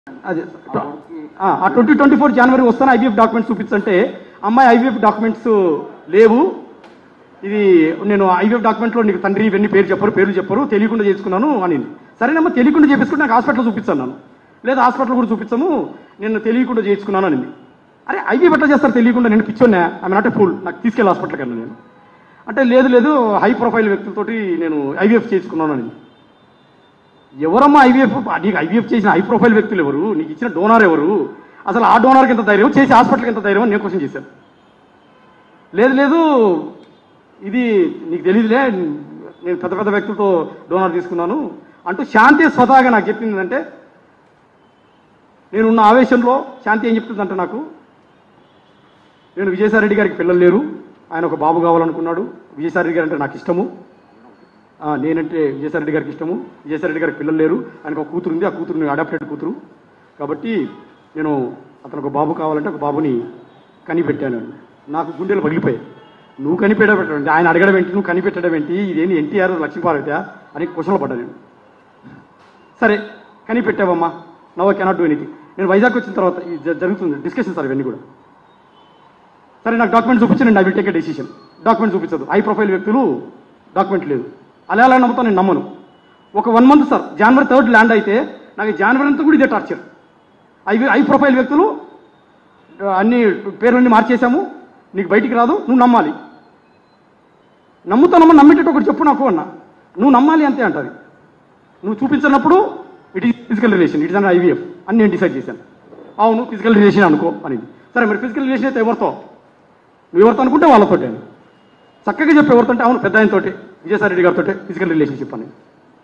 అదే ఆ twenty twenty four జనవరి వస్తాను ఐవీఎఫ్ డాక్యుమెంట్స్ చూపించంటే అమ్మాయి ఐవీఎఫ్ డాక్యుమెంట్స్ లేవు ఇది నేను ఐవీఎఫ్ డాక్యుమెంట్లో నీకు తండ్రి ఇవన్నీ పేరు చెప్పరు పేర్లు చెప్పరు తెలియకుండా చేసుకున్నాను అనింది సరేనమ్మా తెలియకుండా చేపించుకుంటే నాకు హాస్పిటల్ చూపించాను నేను లేదా హాస్పిటల్ కూడా చూపించాము నేను తెలియకుండా చేయించుకున్నాను అనింది అరే ఐవీఎఫ్ ఎట్లా చేస్తారు తెలియకుండా నేను పిచ్చోన్నా ఐ నాట్ ఏ ఫుల్ నాకు తీసుకెళ్ళి హాస్పిటల్కి వెళ్ళాను నేను అంటే లేదు లేదు హై ప్రొఫైల్ వ్యక్తులతోటి నేను ఐవీఎఫ్ చేసుకున్నాను అనింది ఎవరమ్మా ఐవీఎఫ్ నీకు ఐవీఎఫ్ చేసిన హై ప్రొఫైల్ వ్యక్తులు ఎవరు నీకు ఇచ్చిన డోనార్ ఎవరు అసలు ఆ డోనార్కి ఎంత ధైర్యం చేసి హాస్పిటల్కి ఎంత ధైర్యం అని నేను క్వశ్చన్ చేశాను లేదు లేదు ఇది నీకు తెలియదులే నేను పెద్ద పెద్ద వ్యక్తులతో డోనార్ తీసుకున్నాను అంటూ శాంతి స్వతహాగా నాకు చెప్పింది అంటే నేనున్న ఆవేశంలో శాంతి ఏం చెప్తుందంటే నాకు నేను విజయసాయి రెడ్డి గారికి పిల్లలు లేరు ఆయన ఒక బాబు కావాలనుకున్నాడు విజయసాయి రెడ్డి గారు అంటే నాకు ఇష్టము ఆ, నేనంటే విజయసాయి రెడ్డి గారికి ఇష్టము విజయసాయి రెడ్డి గారికి పిల్లలు లేరు ఆయనకు ఒక కూతురు ఉంది ఆ కూతురు అడాప్టెడ్ కూతురు కాబట్టి నేను అతను ఒక బాబు కావాలంటే ఒక బాబుని కనిపెట్టాను నాకు గుండెలు పగిలిపోయాయి నువ్వు కనిపెట్టడం ఏంటి? ఆయన అడగడం ఏంటి నువ్వు కనిపెట్టడం ఏంటి ఇదేంటి ఎన్టీఆర్ లక్ష్మీపార్వతి అని క్వశ్చన్లో పడ్డా నేను సరే కనిపెట్టావమ్మా నవ్ కెనాట్ డూ ఎనీథింగ్ నేను వైజాగ్ వచ్చిన తర్వాత ఇది జ- జరుగుతుంది డిస్కషన్ సార్ ఇవన్నీ కూడా సరే నాకు డాక్యుమెంట్ చూపించండి I will take a decision document చూపించదు హై ప్రొఫైల్ వ్యక్తులు డాక్యుమెంట్ లేదు అలా అలా నమ్ముతాను నేను నమ్మను ఒక వన్ మంత్ సార్ జనవరి థర్డ్ ల్యాండ్ అయితే నాకు జనవరి అంతా కూడా ఇదే టార్చర్ ఐ హై ప్రొఫైల్ వ్యక్తులు ఆ, అన్ని పేర్లన్నీ మార్చేశాము నీకు బయటికి రాదు నువ్వు నమ్మాలి నమ్ముతానమ్మా నమ్మేటట్టు ఒకటి చెప్పు నాకు అన్న నువ్వు నమ్మాలి అంతే అంటది నువ్వు చూపించినప్పుడు it is physical relation it is an IVF అని నేను డిసైడ్ చేశాను అవును ఫిజికల్ రిలేషన్ అనుకో అనేది సరే మరి ఫిజికల్ రిలేషన్ అయితే ఎవరితో నువ్వు ఎవరితో అనుకుంటే వాళ్ళతో చక్కగా చెప్పి ఎవరితో అంటే అవును పెద్ద ఆయనతోటి విజయసాయి రెడ్డి గారితో ఫిజికల్ రిలేషన్షిప్ అని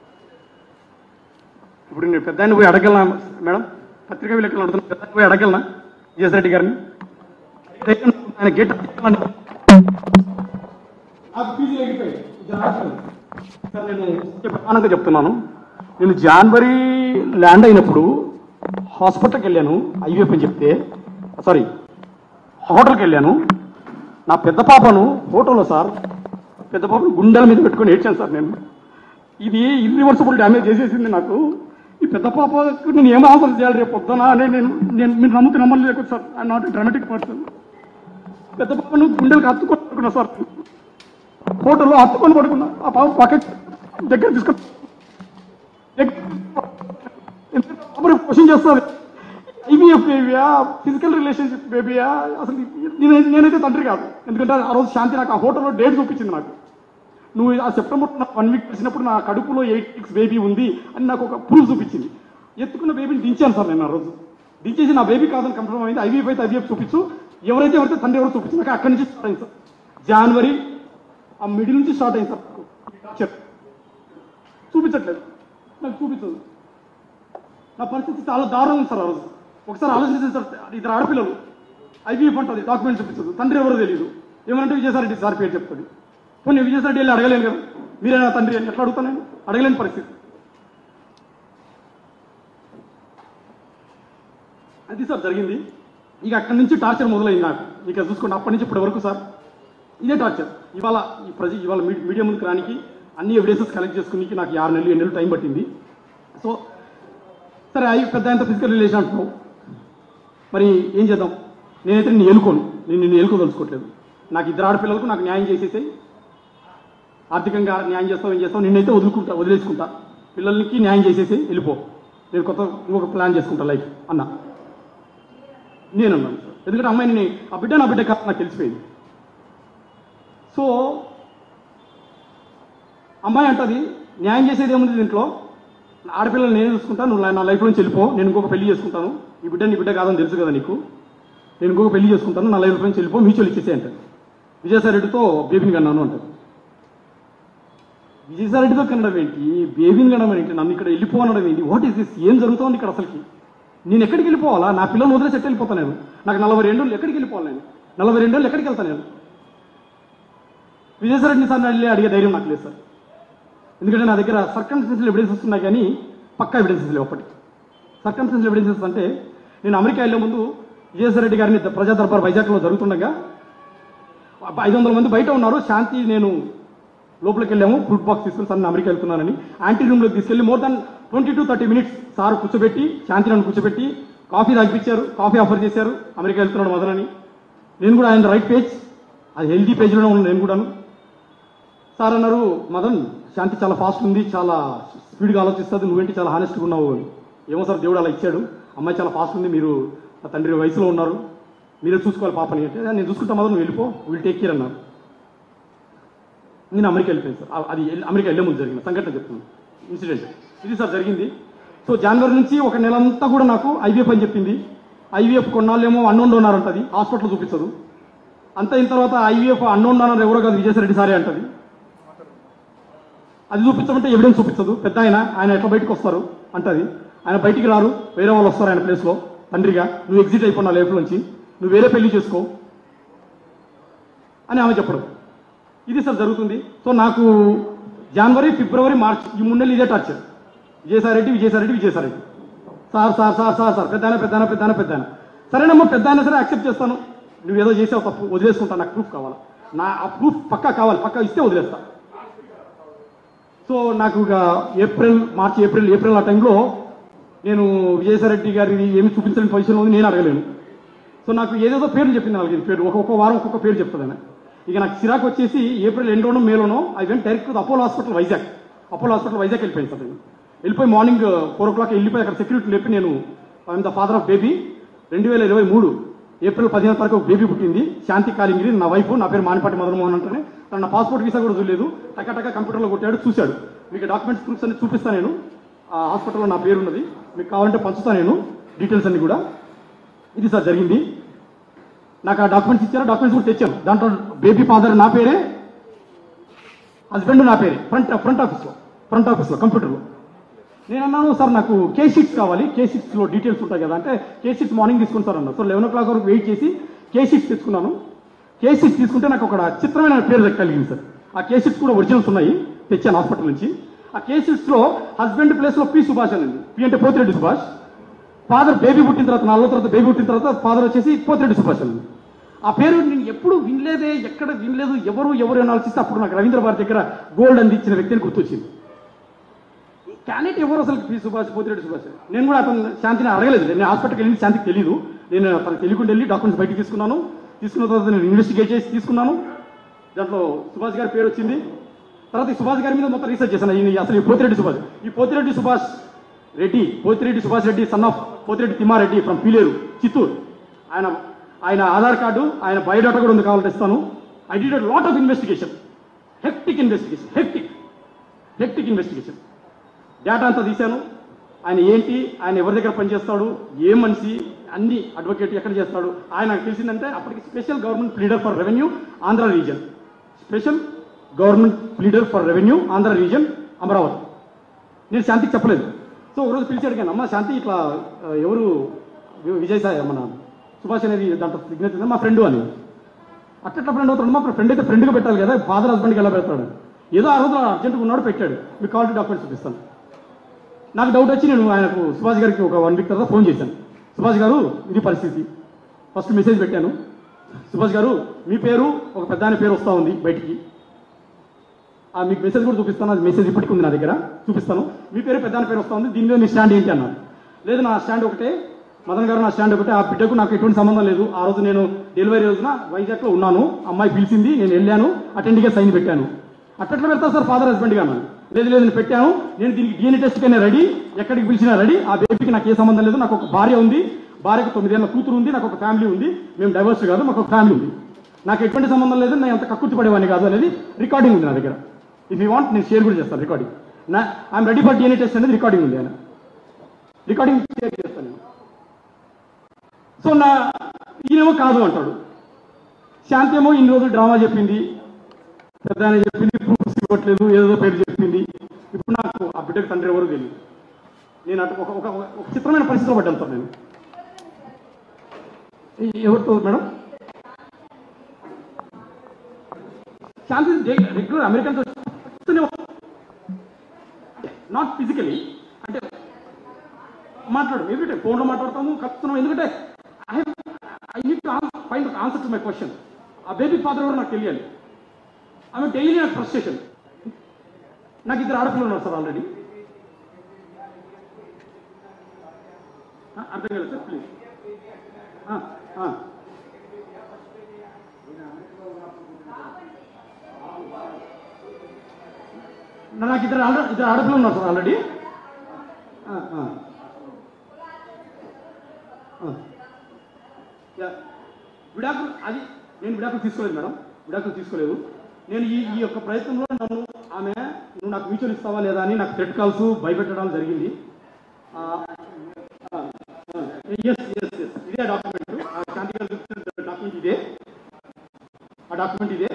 ఇప్పుడు నేను పెద్ద ఆయన పోయి అడగలనా మేడం పత్రికా విలేకరులు అడుగుతున్నా పెద్ద ఆయన పోయి అడగలనా విజయసాయి రెడ్డి గారిని ఆయన గేట్ నాకు ఫీజులు ఎగిరిపోయాయి. ఇది రాష్ట్రం. సార్ నేను ప్రధానంగా చెప్తున్నాను నేను జనవరి ల్యాండ్ అయినప్పుడు హాస్పిటల్కి వెళ్ళాను ఐవీఎఫ్ అని చెప్తే సారీ హోటల్కి వెళ్ళాను నా పెద్ద పాపను హోటల్లో సార్ పెద్ద పాపను గుండెల మీద పెట్టుకొని ఏడ్చాను సార్ నేను ఇది ఇర్రివర్సిబుల్ డ్యామేజ్ చేసేసింది నాకు ఈ పెద్ద పాపకు నేను ఏం ఆన్సర్ చేయాలి రేపు పొద్దున అని నేను నేను మీరు నమ్ముతూ నమ్మలేదు sir I not dramatic person పెద్ద పాపను గుండెలకు హత్తుకొని పడుకున్నా సార్ హోటల్లో హత్తుకొని పడుకున్నా ఆ పాప పక్క దగ్గర తీసుకొని క్వశ్చన్ చేస్తుంది ఐవీఎఫ్ బేబీయా ఫిజికల్ రిలేషన్షిప్ బేబీయా అసలు నేను నేనైతే తండ్రి కాదు ఎందుకంటే ఆ రోజు శాంతి నాకు ఆ హోటల్లో డేట్ చూపించింది నాకు నువ్వు ఆ సెప్టెంబర్ వన్ వీక్ వచ్చినప్పుడు నా కడుపులో ఎయిట్ వీక్స్ బేబీ ఉంది అని నాకు ఒక ప్రూఫ్ చూపించింది ఎత్తుకున్న బేబీని దించాను సార్ నేను ఆ రోజు దించేసి నా బేబీ కాదని కన్ఫర్మ్ అయింది ఐవీఎఫ్ అయితే ఐవీఎఫ్ చూపించు ఎవరైతే ఎవరైతే తండ్రి ఎవరు చూపించింది నాకు అక్కడి నుంచి స్టార్ట్ అయింది సార్ జనవరి ఆ మిడిల్ నుంచి స్టార్ట్ అయింది సార్ నాకు ఈ టార్చర్. చూపించట్లేదు నాకు చూపించదు నా పరిస్థితి చాలా దారుణం ఉంది సార్ ఆ రోజు ఒకసారి ఆలోచించండి సార్ ఇద్దరు ఆడపిల్లలు ఐవీఎఫ్ అంటుంది డాక్యుమెంట్ చూపించదు తండ్రి ఎవరో తెలియదు ఏమంటే విజయసాయి సార్ పేరు చెప్తాడు పోనీ విజయసాయి వెళ్ళి అడగలేను కదా మీరే నా తండ్రి అని ఎట్లా అడుగుతాను నేను అడగలేని పరిస్థితి అది సార్ జరిగింది ఇక అక్కడి నుంచి టార్చర్ మొదలైంది నాకు ఇక చూసుకోండి అప్పటి నుంచి ఇప్పటి వరకు సార్ ఇదే టార్చర్ ఇవాళ ఈ ప్రజ ఇవాళ మీ- మీడియా ముందుకు రానికి అన్ని ఎవిడెన్సెస్ కలెక్ట్ చేసుకునికి నాకు ఈ ఆరు నెలలు ఎన్ని నెలలు టైం పట్టింది సో సరే అవి పెద్ద ఆయన ఫిజికల్ రిలేషన్ అంటున్నావు మరి ఏం చేద్దాం నేనైతే నేను ఎలుకోను నేను నిన్ను ఎలుకోదలుచుకోవట్లేదు నాకు ఇద్దరు ఆడపిల్లలకు నాకు న్యాయం చేసేసాయి ఆర్థికంగా న్యాయం చేస్తావు ఏం చేస్తావు నిన్నైతే వదులుకుంటా వదిలేసుకుంటా పిల్లలకి న్యాయం చేసేసి వెళ్ళిపో నేను కొత్త ఇంకొక ప్లాన్ చేసుకుంటా లైఫ్ అన్న నేను అన్నాను సార్ ఎందుకంటే అమ్మాయిని ఆ బిడ్డ నా బిడ్డ కాదు నాకు తెలిసిపోయింది సో అమ్మాయి అంటది న్యాయం చేసేది ఏముంది దీంట్లో ఆడపిల్లలు నేను చూసుకుంటా నువ్వు నా లైఫ్ నుంచి వెళ్ళిపో నేను ఇంకొక పెళ్లి చేసుకుంటాను ఈ బిడ్డ నీ బిడ్డ కాదని తెలుసు కదా నీకు నేను ఇంకొక పెళ్లి చేసుకుంటాను నా లైఫ్ నుంచి వెళ్ళిపో మ్యూచువల్ ఇచ్చేసే అంటారు విజయసాయి రెడ్డితో బేబీని కన్నాను అంటారు విజయసాయి రెడ్డితో కనడం ఏంటి బేబీని కనడం ఏంటి నన్ను ఇక్కడ వెళ్ళిపో అనడం ఏంటి వాట్ ఈస్ దిస్ ఏం జరుగుతోంది ఇక్కడ అసలుకి నేను ఎక్కడికి వెళ్ళిపోవాలా నా పిల్లలు వదిలేసి ఎట్టు వెళ్ళిపోతాను నేను నాకు నలభై రెండు ఏళ్ళు ఎక్కడికి వెళ్ళిపోవాలి నేను నలభై రెండు ఏళ్ళు ఎక్కడికి వెళ్తాను నేను విజయసాయి రెడ్డిని సార్ వెళ్ళి అడిగే ధైర్యం నాకు లేదు సార్ ఎందుకంటే నా దగ్గర సర్కమ్స్టెన్షియల్ ఎవిడెన్సెస్ ఉన్నాయి కానీ పక్కా ఎవిడెన్సెస్ లేవు అప్పటి సర్కమ్స్టెన్షియల్ ఎవిడెన్సెస్ అంటే నేను అమెరికా వెళ్ళే ముందు విజయసాయి రెడ్డి గారిని ప్రజా దర్బార్ వైజాగ్లో జరుగుతుండగా ఐదు వందల మంది బయట ఉన్నారు శాంతి నేను లోపలికి వెళ్ళాము ఫుడ్ బాక్స్ తీసుకుని సార్ నేను అమెరికా వెళ్తున్నానని యాంటీ రూమ్లోకి తీసుకెళ్ళి more than twenty to thirty minutes sir కూర్చోబెట్టి శాంతి నన్ను కూర్చోబెట్టి కాఫీ తాగిపించారు కాఫీ ఆఫర్ చేశారు అమెరికా వెళ్తున్నాడు మదన్ అని నేను కూడా ఆయన రైట్ పేజ్ అది హెల్దీ పేజ్లోనే ఉన్నాను నేను కూడాను సార్ అన్నారు మదన్ శాంతి చాలా ఫాస్ట్ ఉంది చాలా స్పీడ్గా ఆలోచిస్తుంది నువ్వేంటి చాలా హానెస్ట్గా ఉన్నావు అని ఏమో సార్ దేవుడు అలా ఇచ్చాడు అమ్మాయి చాలా ఫాస్ట్ ఉంది మీరు ఆ తండ్రి వయసులో ఉన్నారు మీరే చూసుకోవాలి పాపని అంటే నేను చూసుకుంటా మదన్ నువ్వు వెళ్ళిపో విల్ టేక్ కేర్ అన్నారు నేను అమెరికా వెళ్ళిపోయాను సార్ ఆ- అది ఎల్- అమెరికా వెళ్ళే ముందు జరిగిన సంఘటన చెప్తున్నాను ఇన్సిడెంట్ ఇది సార్ జరిగింది సో జనవరి నుంచి ఒక నెల అంతా కూడా నాకు ఐవీఎఫ్ అని చెప్పింది ఐవీఎఫ్ కొన్నాళ్ళేమో అన్నోన్ డోనార్ అంటది హాస్పిటల్ చూపించదు అంత అయిన తర్వాత ఐవీఎఫ్ అన్నోన్ డోనార్ ఎవరో కాదు విజయసాయిరెడ్డి సారే అంటది అది చూపించమంటే ఎవిడెన్స్ చూపించదు పెద్ద ఆయన ఆయన ఎట్లా బయటకు వస్తారు అంటది ఆయన బయటికి రారు వేరే వాళ్ళు వస్తారు ఆయన ప్లేస్లో తండ్రిగా నువ్వు ఎగ్జిట్ అయిపోయినా లైఫ్ నుంచి నువ్వు వేరే పెళ్లి చేసుకో అని ఆమె చెప్పడం ఇది సార్ జరుగుతుంది సో నాకు జనవరి ఫిబ్రవరి మార్చ్ ఈ మూడు నెలలు ఇదే torture Vijayasai Reddy Vijayasai Reddy Vijayasai Reddy sir sir sir sir sir పెద్ద పెద్ద పెద్ద పెద్ద సరేనమ్మా పెద్ద అయినా సరే యాక్సెప్ట్ చేస్తాను నువ్వు ఏదో చేసావు తప్పు వదిలేసుకుంటా నాకు ప్రూఫ్ కావాలి నా ఆ ప్రూఫ్ పక్కా కావాలి పక్కా ఇస్తే వదిలేస్తా సో నాకు ఇక ఏప్రిల్ మార్చి ఏప్రిల్ ఏప్రిల్ ఆ టైంలో నేను విజయసాయిరెడ్డి గారిని ఏమి చూపించలేని పొజిషన్లో ఉంది నేను అడగలేను సో నాకు ఏదేదో పేర్లు చెప్పింది నాలుగైదు పేరు ఒక్కొక్క వారం ఒక్కొక్క పేరు చెప్తుంది ఆమె ఇక నాకు చిరాకు వచ్చేసి ఏప్రిల్ ఎండ్లోనో మేలోనో I went direct to Apollo hospital Vizag Apollo hospital Vizag వెళ్ళిపోయింది సార్ నేను వెళ్ళిపోయి మార్నింగ్ ఫోర్ ఓ క్లాక్ వెళ్ళిపోయి అక్కడ సెక్యూరిటీ లేపి నేను I'm the father of baby రెండు వేల ఇరవై మూడు ఏప్రిల్ పదిహేను తారీఖు ఒక బేబీ పుట్టింది శాంతి కాలింగిరి నా వైఫ్ నా పేరు మానిపాటి మదన్మోహన్ అంటేనే తన నా పాస్పోర్ట్ వీసా కూడా చూడలేదు టక టక కంప్యూటర్లో కొట్టాడు చూశాడు మీకు డాక్యుమెంట్స్ ప్రూఫ్స్ అన్ని చూపిస్తాను నేను ఆ హాస్పిటల్లో నా పేరు ఉన్నది మీకు కావాలంటే పంచుతాను నేను డీటెయిల్స్ అన్ని కూడా ఇది సార్ జరిగింది నాకు ఆ డాక్యుమెంట్స్ ఇచ్చారు డాక్యుమెంట్స్ కూడా తెచ్చాను దాంట్లో బేబీ ఫాదర్ నా పేరే హస్బెండ్ నా పేరే ఫ్రంట్ ఫ్రంట్ ఆఫీస్లో ఫ్రంట్ ఆఫీస్లో కంప్యూటర్లో నేను అన్నాను సార్ నాకు కే షీట్స్ కావాలి కే షీట్స్లో డీటెయిల్స్ ఉంటాయి కదా అంటే కే షీట్స్ మార్నింగ్ తీసుకుని సార్ అన్నారు సో లెవెన్ ఓ క్లాక్ వరకు వెయిట్ చేసి కే షీట్స్ తెచ్చుకున్నాను కే షీట్స్ తీసుకుంటే నాకు ఒక చిత్రమైన పేరు కలిగింది సార్ ఆ కే షీట్స్ కూడా ఒరిజినల్స్ ఉన్నాయి తెచ్చాను హాస్పిటల్ నుంచి ఆ కే షీట్స్లో హస్బెండ్ ప్లేస్లో పి సుభాష్ అని ఉంది పి అంటే పోతిరెడ్డి సుభాష్ ఫాదర్ బేబీ పుట్టిన తర్వాత నాలుగో తర్వాత బేబీ పుట్టిన తర్వాత ఫాదర్ వచ్చేసి పోతిరెడ్డి సుభాష్ అని ఉంది. ఆ పేరు నేను ఎప్పుడు వినలేదే ఎక్కడ వినలేదు ఎవరు ఎవరు అని ఆలోచిస్తే అప్పుడు నాకు రవీంద్ర భారతి దగ్గర గోల్డ్ అందించిన వ్యక్తిని గుర్తొచ్చింది క్యాండిడేట్ ఎవరు అసలు పి సుభాష్ పోతిరెడ్డి సుభాష్ నేను కూడా అతను శాంతిని అడగలేదు నేను హాస్పిటల్కి వెళ్ళి శాంతికి తెలియదు నేను తనకు తెలియకుండా వెళ్ళి డాక్యుమెంట్స్ బయటికి తీసుకున్నాను తీసుకున్న తర్వాత నేను ఇన్వెస్టిగేట్ చేసి తీసుకున్నాను దాంట్లో సుభాష్ గారి పేరు వచ్చింది తర్వాత ఈ సుభాష్ గారి మీద మొత్తం రీసెర్చ్ చేశాను ఈయన అసలు ఈ పోతిరెడ్డి సుభాష్ ఈ Pothireddy Subhash Reddy Pothireddy Subhash Reddy son of Pothireddy Thimmareddy from Pileru Chittoor ఆయన ఆయన ఆధార్ కార్డు ఆయన బయోడాటా కూడా ఉంది కావాలంటే ఇస్తాను I did lot of investigation hectic investigation hectic hectic investigation data అంతా తీశాను ఆయన ఏంటి ఆయన ఎవరి దగ్గర పనిచేస్తాడు ఏ మనిషి అన్ని అడ్వకేట్ ఎక్కడ చేస్తాడు ఆయన నాకు తెలిసిందంటే అప్పటికి special government pleader for revenue Andhra region special government pleader for revenue Andhra region Amaravati నేను శాంతికి చెప్పలేదు సో ఒకరోజు పిలిచి అడిగాను అమ్మ శాంతి ఇట్లా ఆ, ఎవరు వి- విజయ్ సాయి మన సుభాష్ అనేది దాంట్లో సిగ్నేచర్ మా ఫ్రెండ్ అని అట్లా ఫ్రెండ్ అవుతాడు మా ఫ్రెండ్ అయితే ఫ్రెండ్గా పెట్టాలి కదా ఫాదర్ హస్బెండ్కి ఎలా పెడతాడు ఏదో ఆ రోజు అర్జెంట్గా ఉన్నాడు పెట్టాడు మీకు కావాలంటే డాక్యుమెంట్స్ చూపిస్తాను నాకు డౌట్ వచ్చి నేను ఆయనకు సుభాష్ గారికి ఒక వన్ వీక్ తర్వాత ఫోన్ చేశాను సుభాష్ గారు ఇది పరిస్థితి ఫస్ట్ మెసేజ్ పెట్టాను సుభాష్ గారు మీ పేరు ఒక పెద్ద ఆయన పేరు వస్తూ ఉంది బయటికి ఆ మీకు మెసేజ్ కూడా చూపిస్తాను అది మెసేజ్ ఇప్పటికి ఉంది నా దగ్గర చూపిస్తాను మీ పేరు పెద్ద ఆయన పేరు వస్తూ ఉంది దీని మీద మీ స్టాండ్ ఏంటి అన్నారు లేదు నా స్టాండ్ ఒకటే మదన్ గారు నా స్టాండ్ ఒకటే ఆ బిడ్డకు నాకు ఎటువంటి సంబంధం లేదు ఆ రోజు నేను డెలివరీ రోజున వైజాగ్లో ఉన్నాను అమ్మాయి పిలిచింది నేను వెళ్ళాను అటెండ్గా సైన్ పెట్టాను అట్లా పెడతా సార్ ఫాదర్ హస్బెండ్గా అన్నాను లేదు లేదు నేను పెట్టాను నేను దీనికి డిఎన్ఏ టెస్ట్ కైనా రెడీ ఎక్కడికి పిలిచినా రెడీ ఆ బేబీకి నాకు ఏ సంబంధం లేదు నాకు ఒక భార్య ఉంది భార్యకు తొమ్మిదేళ్ళ కూతురు ఉంది నాకు ఒక ఫ్యామిలీ ఉంది మేము డైవర్స్ కాదు మాకు ఒక ఫ్యామిలీ ఉంది నాకు ఎటువంటి సంబంధం లేదు నేను అంత కక్కుర్తి పడేవాడిని కాదు అనేది రికార్డింగ్ ఉంది నా దగ్గర ఇఫ్ యూ వాంట్ నేను షేర్ కూడా చేస్తాను రికార్డింగ్ నా I'm ready for DNA test అనేది రికార్డింగ్ ఉంది ఆయన రికార్డింగ్ షేర్ చేస్తాను నేను సో నా ఈయనేమో కాదు అంటాడు శాంతి ఏమో ఇన్ని రోజులు డ్రామా చెప్పింది పెద్ద ఆయన చెప్పింది ప్రూఫ్స్ ఇవ్వట్లేదు ఏదో పేరు చెప్పింది ఇప్పుడు నాకు ఆ బిడ్డకు తండ్రి ఎవరు తెలియదు నేను అటు ఒక ఒక ఒక చిత్రమైన పరిస్థితిలో పడ్డాను సార్ నేను ఈ- ఎవరితో madam Shanti regular American not physically అంటే మాట్లాడు ఎవ్రీ టైం ఫోన్లో మాట్లాడతాము కలుపుతున్నాము ఎందుకంటే I I need to find answer to my question ఆ బేబీ ఫాదర్ ఎవరు నాకు తెలియాలి ఆమె డైలీ నాకు ఫ్రస్ట్రేషన్ నాకు ఇద్దరు ఆడపిల్లలు ఉన్నారు సార్ ఆల్రెడీ ఆ, అర్థం కాలేదు సార్ ప్లీజ్ ఆ, ఆ. నాకు ఇద్దరు ఆడ ఇద్దరు ఆడపిల్లలు ఉన్నారు సార్ ఆల్రెడీ ఆ, ఆ. ఆ. యా. విడాకులు అది నేను విడాకులు తీసుకోలేదు మేడం విడాకులు తీసుకోలేదు నేను ఈ ఈ యొక్క ప్రయత్నంలో నన్ను ఆమె నువ్వు నాకు మ్యూచువల్ ఇస్తావా లేదా అని నాకు థ్రెడ్ కాల్స్ భయపెట్టడం జరిగింది ఎస్ ఎస్ ఎస్ ఇదే డాక్యుమెంట్ శాంతి గారు చూపించిన డాక్యుమెంట్ ఇదే ఆ డాక్యుమెంట్ ఇదే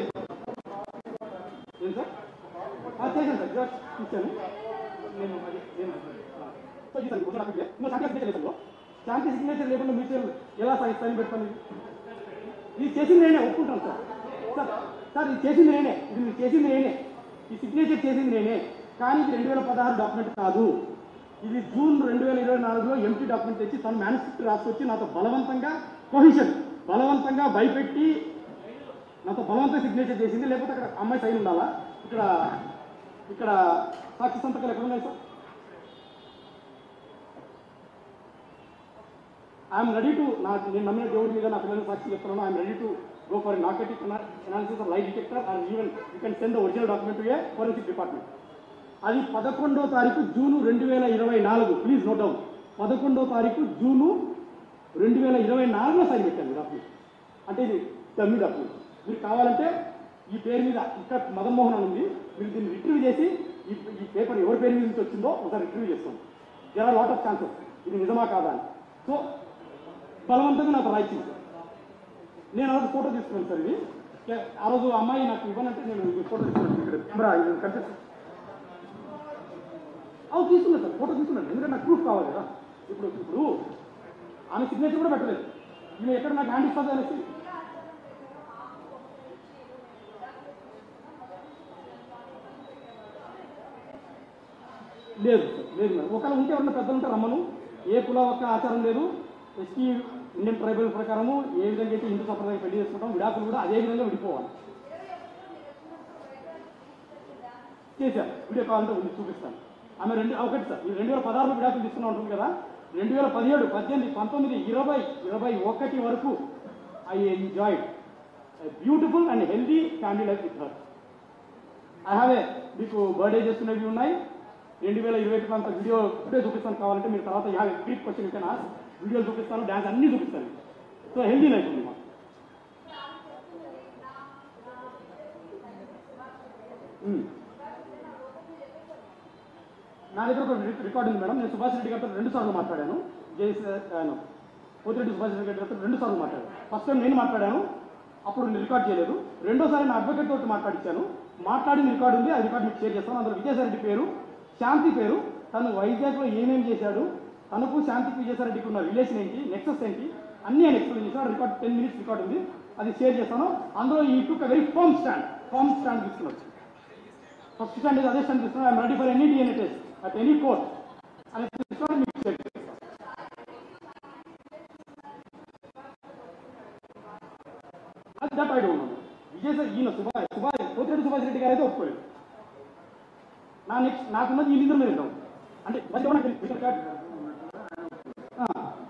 ఏం సార్ ఆ, చేశాను సార్ జిరాక్స్ ఇచ్చాను నేను అది నేను ఆ, సో ఇస్తాను కొంచెం నాకు ఇదే. ఇంకో శాంతి గారి సిగ్నేచర్ లేదు శాంతి సిగ్నేచర్ లేకుండా మ్యూచువల్ ఎలా సైన్ సైన్ పెడతాను ఇది చేసింది నేనే ఒప్పుకుంటాను సార్ సార్ సార్ ఇది చేసింది నేనే ఇది మీరు చేసింది నేనే ఈ సిగ్నేచర్ చేసింది నేనే కానీ ఇది రెండు వేల పదహారు డాక్యుమెంట్ కాదు ఇది జూన్ రెండు వేల ఇరవై నాలుగులో ఎంటీ డాక్యుమెంట్ తెచ్చి తను మేనిఫెస్టో రాసుకొచ్చి నాతో బలవంతంగా కొహిషన్ బలవంతంగా భయపెట్టి నాతో బలవంతంగా సిగ్నేచర్ చేసింది లేకపోతే అక్కడ అమ్మాయి సైన్ ఉండాలా ఇక్కడ ఇక్కడ సాక్షి సంతకాలు ఎక్కడ ఉన్నాయి సార్ ఐఎమ్ రెడీ టు నాకు నేను నమ్మిన దేవుడి మీద నా పిల్లలు సాక్షి చెప్తున్నాను I'm ready to go for narcotic analysis of light detector and even you can send original document to a forensic department అది పదకొండో తారీఖు జూను రెండు వేల ఇరవై నాలుగు ప్లీజ్ నోట్ డౌన్ పదకొండో తారీఖు జూను రెండు వేల ఇరవై నాలుగులో సైన్ పెట్టాను డాక్యుమెంట్ అంటే ఇది డమ్మీ డాక్యుమెంట్ మీరు కావాలంటే ఈ పేరు మీద ఇక్కడ మదన్ మోహన్ అని ఉంది మీరు దీన్ని రిట్రీవ్ చేసి ఈ ఈ పేపర్ ఎవరి పేరు మీద నుంచి వచ్చిందో ఒకసారి రిట్రీవ్ చేసుకోండి there are lot of chances ఇది నిజమా కాదా అని సో బలవంతంగా నాకు రాయించింది సార్. నేను ఆ రోజు ఫోటో తీసుకున్నాను సార్ ఇది కే- ఆ రోజు అమ్మాయి నాకు ఇవ్వనంటే నేను ఈ ఫోటో తీసుకున్నాను ఇక్కడ కెమెరా ఇది కనిపిస్తుంది అవు తీసుకున్నాను సార్ ఫోటో తీసుకున్నాను ఎందుకంటే నాకు ప్రూఫ్ కావాలి కదా ఇప్పుడు ఇప్పుడు ఆమె సిగ్నేచర్ కూడా పెట్టలేదు ఈమె ఎక్కడ నాకు హ్యాండ్ ఇస్తుంది అనేసి లేదు సార్ లేదు మేడం ఒకవేళ ఉంటే ఎవరన్నా పెద్దలు ఉంటే రమ్మను ఏ కుల ఒక్క ఆచారం లేదు ఎస్టీ ఇండియన్ ట్రైబల్ ప్రకారము ఏ విధంగా అయితే హిందూ సంప్రదాయం పెళ్లి చేసుకుంటాం విడాకులు కూడా అదే విధంగా విడిపోవాలి చేశారు వీడియో కావాలంటే ఉంది చూపిస్తాను ఆమె రెండు ఒకటి సార్ ఈ రెండు వేల పదహారులో విడాకులు తీసుకున్నా ఉంటుంది కదా రెండు వేల పదిహేడు పద్దెనిమిది పంతొమ్మిది ఇరవై ఇరవై ఒకటి వరకు I enjoyed beautiful and healthy family life with her I have a మీకు బర్త్డే చేసుకునేవి ఉన్నాయి రెండు వేల ఇరవై ఒకటి అంత వీడియో ఇప్పుడే చూపిస్తాను కావాలంటే మీరు తర్వాత యా క్లిక్ క్వశ్చన్ ఇచ్చిన వీడియోలు చూపిస్తాను డ్యాన్స్ అన్నీ చూపిస్తాను సో హెల్దీ లైఫ్ ఉంది మాకు మ్మ్. నా దగ్గర ఒక రి- రికార్డు ఉంది మేడం నేను సుభాష్ రెడ్డి గారితో రెండు సార్లు మాట్లాడాను జేసీ ఆయన పోతిరెడ్డి సుభాష్ రెడ్డి గారితో రెండు సార్లు మాట్లాడాను ఫస్ట్ టైం నేను మాట్లాడాను అప్పుడు నేను రికార్డ్ చేయలేదు రెండోసారి నా అడ్వకేట్ తోటి మాట్లాడించాను మాట్లాడిన రికార్డు ఉంది ఆ రికార్డు మీకు షేర్ చేస్తాను అందులో విజయసాయి రెడ్డి పేరు శాంతి పేరు తను వైజాగ్లో ఏమేం చేశాడు తనకు శాంతికి విజయసాయి రెడ్డికి ఉన్న రిలేషన్ ఏంటి నెక్సెస్ ఏంటి అన్ని ఆయన ఎక్స్ప్లెయిన్ చేశాను రికార్డ్ టెన్ మినిట్స్ రికార్డ్ ఉంది అది షేర్ చేస్తాను అందులో ఈ took very firm stand firm stand తీసుకున్నాడు ఫస్ట్ స్టాండ్ అదే స్టాండ్ తీసుకున్నాను I'm ready for any DNA test at any court అని తీసుకొని మీకు షేర్ చేస్తాను అది that I don't know Vijay sir ఈయన సుభాష్ సుభాష్ పోతిరెడ్డి సుభాష్ రెడ్డి గారు అయితే ఒప్పుకోలేదు నా నెక్స్ట్ నాకున్నది ఈ లీజర్ మీద ఉంటాం అంటే మరి ఏమన్నా తెలియదు. ఇక్కడ కాదు. ఆ.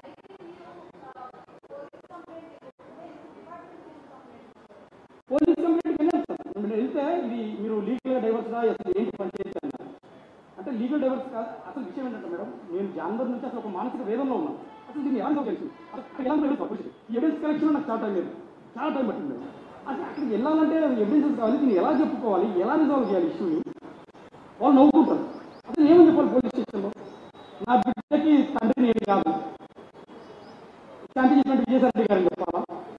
పోలీస్ కంప్లైంట్కి వెళ్ళాను సార్ నేను వెళ్తే ఇది మీరు లీగల్గా డైవర్స్ గా అసలు ఏంటి పని చేయాలి అన్నారు అంటే లీగల్ డైవర్స్ కాదు అసలు విషయం ఏంటంటే మేడం నేను జాన్వర్ నుంచి అసలు ఒక మానసిక వేదంలో ఉన్నాను అసలు దీన్ని ఎలా తెలుసు అసలు ఎలా తెలుసు అప్పుడు ఈ ఎవిడెన్స్ కలెక్షన్ నాకు చాలా టైం లేదు చాలా టైం పట్టింది మేడం అసలు అక్కడికి వెళ్ళాలంటే ఎవిడెన్సెస్ కావాలి దీన్ని ఎలా చెప్పుకోవాలి ఎలా రిజాల్వ్ చేయాలి ఇష్యూని వాళ్ళు నవ్వుకుంటారు అసలు ఏమని చెప్పాలి పోలీస్ స్టేషన్లో నా బిడ్డకి తండ్రి నేను కాదు శాంతి చెప్పినట్టు విజయసాయి రెడ్డి గారిని చెప్పాలా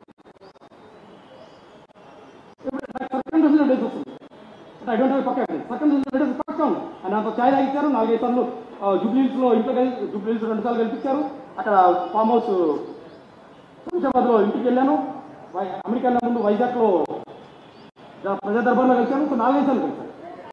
ఇప్పుడు నాకు సర్కండెన్సీ డేస్ వస్తుంది ఐ డోంట్ హ్యావ్ పక్క సర్కండెన్సీ డేస్ పక్క ఉంది అని అంత ఛాయ్ తాగించారు నాలుగైదు సార్లు జూబ్లీస్ లో ఇంట్లో కలిసి జూబ్లీస్ రెండు సార్లు కల్పించారు అక్కడ ఫామ్ హౌస్ శంషాబాద్ లో ఇంటికి వెళ్ళాను వై- అమెరికా వెళ్ళిన ముందు వైజాగ్ లో ప్రజా దర్బార్లో కలిశాను సో నాలుగైదు సార్లు కలిశాను